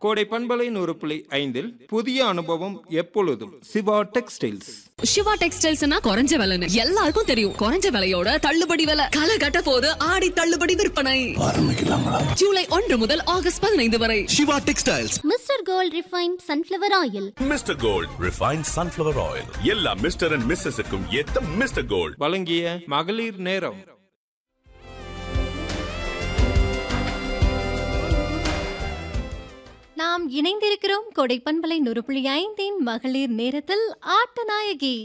கோடை பண்பலை நூறு புள்ளி ஐந்தில் புதிய அனுபவம் எப்பொழுதும் சிவா டெக்ஸ்டைல்ஸ் சிவா டெக்ஸ்டைல்ஸ்னா குறைஞ்ச விலைன்னு எல்லாருக்கும் தெரியும் குறைஞ்ச விலையோட தள்ளுபடி விலை களை கட்ட போது ஆடி தள்ளுபடி விற்பனை ஜூலை ஒன்று முதல் ஆகஸ்ட் பதினைந்து வரை Siva textiles Mister Gold refine sunflower oil Mister Gold refined sunflower oil எல்லா மிஸ்டர் அண்ட் மிஸ்ஸஸுக்கும் ஏத்த மிஸ்டர் கோல்ட் வழங்கிய மகளிர் நேரம் நாம் இணைந்திருக்கிறோம் கொடை பண்பலை நூறு புள்ளி ஐந்தின் மகளிர் நேரத்தில் ஆட்டநாயகி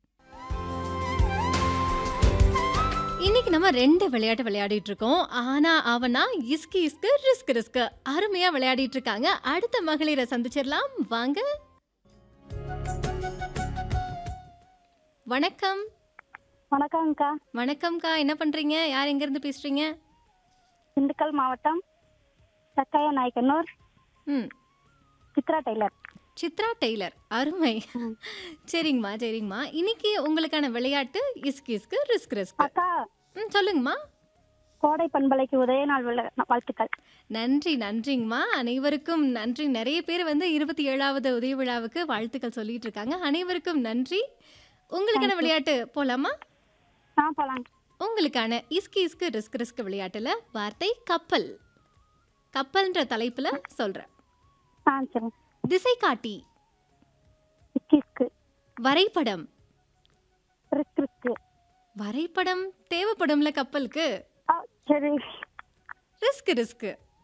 இன்னைக்கு நம்ம ரெண்டு விளையாட்டு விளையாடிட்டு இருக்கோம் ஆனா அவனா இஸ்கி இஸ்கு ரிஸ்க் ரிஸ்க் அருமையா விளையாடிட்டு இருக்காங்க அடுத்த மகளிரை சந்திச்சிடலாம் வாங்க வணக்கம் வணக்கம்க்கா வணக்கம்க்கா என்ன பண்றீங்க யார் எங்க இருந்து பேசுறீங்க திண்டுக்கல் மாவட்டம் சக்காய நாயக்கனூர் ம் சித்ரா டெய்லர் சித்ரா டெய்லர் அருமை சரிங்கம்மா சரிங்கம்மா இன்னைக்கு உங்களுக்கான விளையாட்டு இஸ்கு இஸ்கு ரிஸ்க் ரிஸ்க் அக்கா ம் சொல்லுங்கம்மா கோடை பண்பலைக்கு உதய நாள் விழா வாழ்த்துக்கள் நன்றி நன்றிங்கம்மா அனைவருக்கும் நன்றி நிறைய பேர் வந்து இருபத்தி ஏழாவது உதய விழாவுக்கு வாழ்த்துக்கள் சொல்லிட்டு இருக்காங்க அனைவருக்கும் நன்றி உங்களுக்கான விளையாட்டு போலாமா ஆ போலாம் உங்களுக்கான இஸ்கு இஸ்கு ரிஸ்க் ரிஸ்க் விளையாட்டுல வார்த்தை கப்பல் கப்பல்ன்ற தலைப்புல சொல்றேன் ஆ சரி திசை காட்டி இஸ்கி இஸ்கு வரைபடம் ரிஸ்க் ரிஸ்க் வரைபடம் தேவைப்படும்ல கப்பலுக்கு ஆ சரி ரிஸ்க் ரிஸ்க்